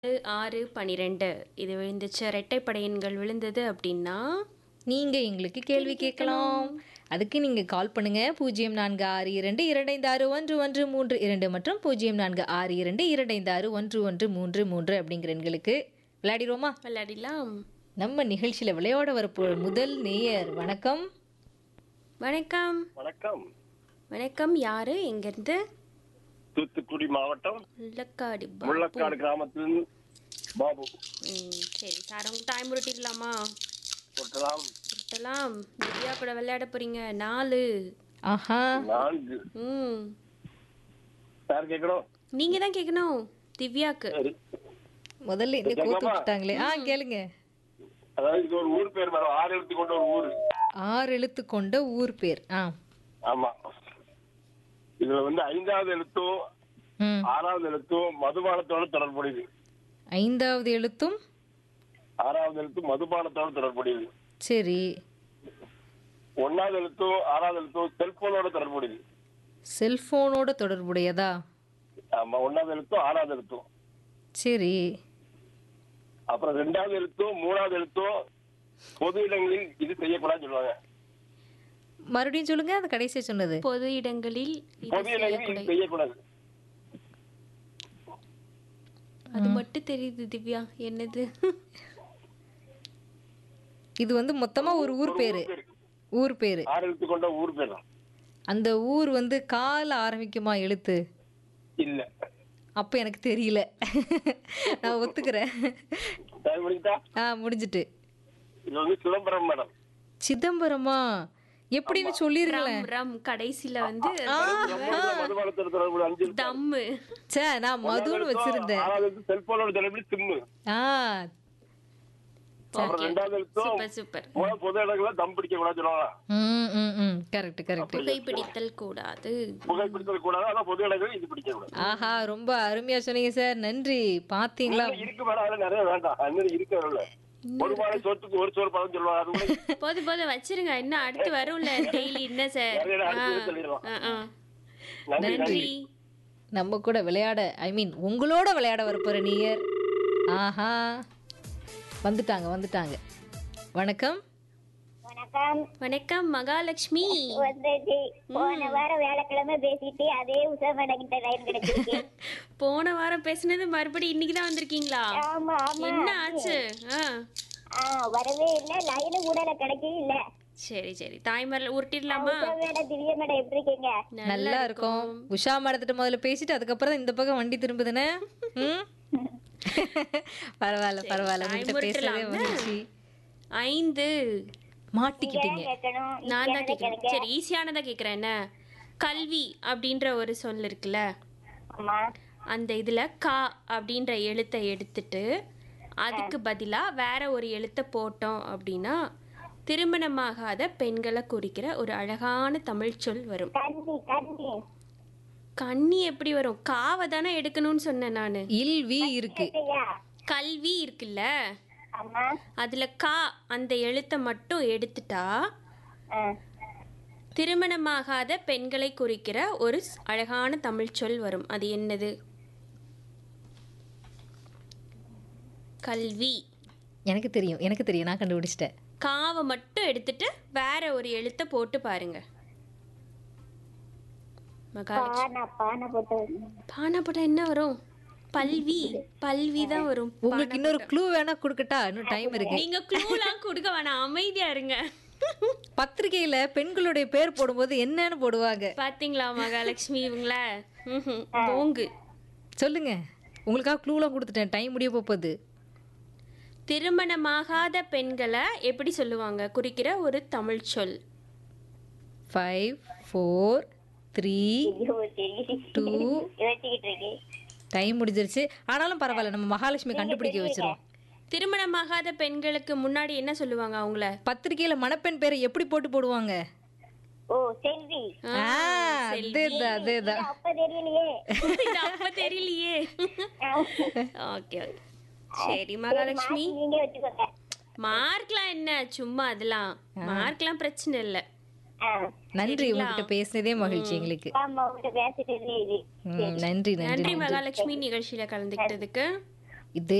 ஆறு பனிரெண்டு இது விழுந்துச்சு இரட்டைப்படை எண்கள் விழுந்தது அப்படின்னா நீங்க எங்களுக்கு கேள்வி கேட்கலாம் அதுக்கு நீங்க கால் பண்ணுங்க பூஜ்ஜியம் நான்கு ஆறு இரண்டு இரண்டைந்து ஆறு ஒன்று ஒன்று மூன்று இரண்டு மற்றும் பூஜ்ஜியம் நான்கு ஆறு இரண்டு இரண்டைந்து ஆறு ஒன்று ஒன்று மூன்று மூன்று அப்படிங்கிற எண்களுக்கு விளையாடிடுவோமா விளையாடிலாம் நம்ம நிகழ்ச்சியில விளையாட வரப்போ முதல் நேயர் வணக்கம் வணக்கம் வணக்கம் வணக்கம் யாரு எங்கிருந்து தூத்துக்குடி மாவட்டம் முள்ளக்காடு பாபு. முள்ளக்காடு கிராமத்தில் பாபு ம், சரி சார் உங்க டைம் ரொட்டிடலாமா கொட்டலாம் ரொட்டலாம் திவ்யா கூட விளையாட போறீங்க நாலு ஆஹா நான்கு ம் யார் கேட்கணும் நீங்க தான் கேட்கணும் திவ்யாக்கு சரி முதல்ல என்ன கோத்து விட்டுட்டாங்களே ஆ கேளுங்க அதாவது இது ஒரு ஊர் பேர் மேடம் ஆறு எழுத்து கொண்ட ஒரு ஊர் ஆறு எழுத்து கொண்ட ஊர் பேர் ஆ ஆமா இதுல வந்து ஐந்தாவது எழுத்தும் ம் ஆறாவது எழுத்தும் மதுபானத்தோட தொடர்புடையது ஐந்தாவது எழுத்தும் ஆறாவது எழுத்தும் மதுபானத்தோட தொடர்புடையது சரி ஒன்னாவது எழுத்தும் ஆறாவது எழுத்தும் செல்போனோட தொடர்புடையது செல்போனோட தொடர்புடையதா ஆமா ஒன்னாவது எழுத்தும் ஆறாவது எழுத்தும் சரி அப்புறம் ரெண்டாவது எழுத்தும் மூணாவது எழுத்தும் பொது இடங்களில் இது செய்யக்கூடாதுன்னு சொல்லுவாங்க மறுபடியும் சொல்லுங்க அது கடைசியா சொன்னது பொது இடங்களில் இது பொது இடங்களில் இது செய்யக்கூடாது அது மட்டும் தெரியுது திவ்யா என்னது இது வந்து மொத்தமா ஒரு ஊர் பேரு பேரு. ஊர் பேரு ஆறு எழுத்து கொண்ட ஊர் பேர் தான். அந்த ஊர் வந்து கால ஆரம்பிக்குமா எழுத்து இல்ல அப்ப எனக்கு தெரியல நான் ஒத்துக்கிறேன் டைம் முடிஞ்சா ஆ முடிஞ்சிட்டு இது வந்து சிதம்பரம் மேடம் சிதம்பரமா எப்படின்னு சொல்லிருங்களேன் ரம் ரம் கடைசியில வந்து மதுபானத்தோட தொடர்பு அஞ்சு எழுத்து. தம்மு சே நான் மதுன்னு வச்சிருந்தேன் ஆறாவது எழுத்து செல்போனோட தொடர்பு சிம்மு ஆ அப்புறம் ரெண்டாவது எழுத்தும் சூப்பர் சூப்பர் போன பொது இடங்கள தம் பிடிக்க கூடாது சொல்லுவாங்க ம் ம் ம் கரெக்ட் கரெக்ட் புகைப்பிடித்தல் கூடாது புகைப்பிடித்தல் கூடாது ஆனா பொது இடங்களில் இது பிடிக்க கூடாது ஆஹா ரொம்ப அருமையா சொன்னீங்க சார் நன்றி பாத்தீங்களா இன்னும் இருக்கு மேடம் அது நிறைய வேண்டாம் அது மாதிரி இருக்கு அதுல ஒரு மாலை சோத்துக்கு ஒரு சோறு பழம் சொல்லுவாங்க அது கூட போது போது வச்சிருங்க இன்னும் அடுத்து வரும்ல டெய்லி என்ன சார் நிறைய அடுத்து சொல்லிடலாம் ஆ, ஆ. நன்றி நன்றி நன்றி நம்ம கூட விளையாட ஐ மீன் உங்களோட விளையாட வரப்போற நீயர் ஆஹா வந்துட்டாங்க வந்துட்டாங்க வணக்கம் வணக்கம் வணக்கம் மகாலட்சுமி வந்துச்சு போன வாரம் வேலைக்கிழமை பேசிட்டு அதே உஷா மேடம் கிட்ட லைன் கிடைச்சிருக்கு போன வாரம் பேசுனது மறுபடியும் இன்னைக்கு தான் வந்திருக்கீங்களா ஆமா ஆமா என்ன ஆச்சு ஆ ஆ வரவே இல்ல லைனு கூடல கிடைக்கவே இல்ல சரி சரி தாய்மரில் உருட்டிடலாமா உஷா மேடம் திவ்யா மேடம் எப்படி இருக்கீங்க நல்லா இருக்கும் உஷா மேடத்திட்ட முதல்ல பேசிட்டு அதுக்கப்புறம் தான் இந்த பக்கம் வண்டி திரும்புதுனே ம் பரவாயில்ல பரவாயில்ல உங்ககிட்ட பேசுறதே வந்துச்சு ஐந்து மாட்டிக்கிட்டீங்க கேட்கணும் நான் தான் கேட்குறேன் சரி ஈஸியானதா கேட்குறேன் என்ன கல்வி அப்படின்ற ஒரு சொல் இருக்குல்ல ஆமா அந்த இதில் கா அப்படின்ற எழுத்தை எடுத்துட்டு அதுக்கு பதிலாக வேற ஒரு எழுத்தை போட்டோம் அப்படின்னா திருமணமாகாத பெண்களை குறிக்கிற ஒரு அழகான தமிழ் சொல் வரும் கண்ணி கண்ணி கன்னி எப்படி வரும் காவை தானே எடுக்கணும்னு சொன்னேன் நான் இல்வி இருக்கு சரியா கல்வி இருக்குல்ல ஆமா அதில் கா அந்த எழுத்தை மட்டும் எடுத்துட்டா ஆ. திருமணமாகாத பெண்களை குறிக்கிற ஒரு ஸ்- அழகான தமிழ் சொல் வரும் அது என்னது கல்வி எனக்கு தெரியும் எனக்கு தெரியும் நான் கண்டுபிடிச்சிட்டேன் காவை மட்டும் எடுத்துட்டு வேற ஒரு எழுத்தை போட்டு பாருங்க மகாலட்சுமி பானை பானை போட்டு பானை போட்டா என்ன வரும் பல்வி பல்வி தான் வரும் உங்களுக்கு இன்னொரு க்ளூ வேணா கொடுக்கட்டா இன்னும் டைம் இருக்கு நீங்க க்ளூலாம் கொடுக்க வேணாம் அமைதியா இருங்க பத்திரிகையில பெண்களுடைய பேர் போடும்போது என்னன்னு போடுவாங்க பாத்தீங்களா மகாலட்சுமி இவங்கள ம்ஹும். போங்கு சொல்லுங்க உங்களுக்காக க்ளூலாம் கொடுத்துட்டேன் டைம் முடிய போகுது திருமணமாகாத பெண்களை எப்படி சொல்லுவாங்க குறிக்கிற ஒரு தமிழ் சொல் ஃபைவ் ஃபோர் த்ரீ ஐயோ, சரி டூ யோசிச்சுக்கிட்டு இருக்கேன் டைம் முடிஞ்சிருச்சு ஆனாலும் பரவாயில்ல நம்ம மகாலட்சுமி கண்டுபிடிக்க வச்சிரும் திருமணமாகாத பெண்களுக்கு முன்னாடி என்ன சொல்லுவாங்க அவங்கள பத்திரிகையில மணப்பெண் பேரை எப்படி போட்டு போடுவாங்க ஓ செல்வி ஆ, அதேதான் அதேதான் அப்ப தெரியலையே இது அப்ப தெரியலையே ஓகே ஓகே சரி மகாலட்சுமி நீங்க வச்சுக்கோங்க மார்க்லாம் என்ன சும்மா அதெல்லாம் மார்க்லாம் பிரச்சனை இல்லை ஆ. நன்றி உங்ககிட்ட பேசினதே மகிழ்ச்சி எங்களுக்கு ஆமா உங்ககிட்ட பேசிட்டு இருந்தே இது ம், நன்றி நன்றி நன்றி மகாலட்சுமி நிகழ்ச்சியில கலந்துக்கிட்டதுக்கு இது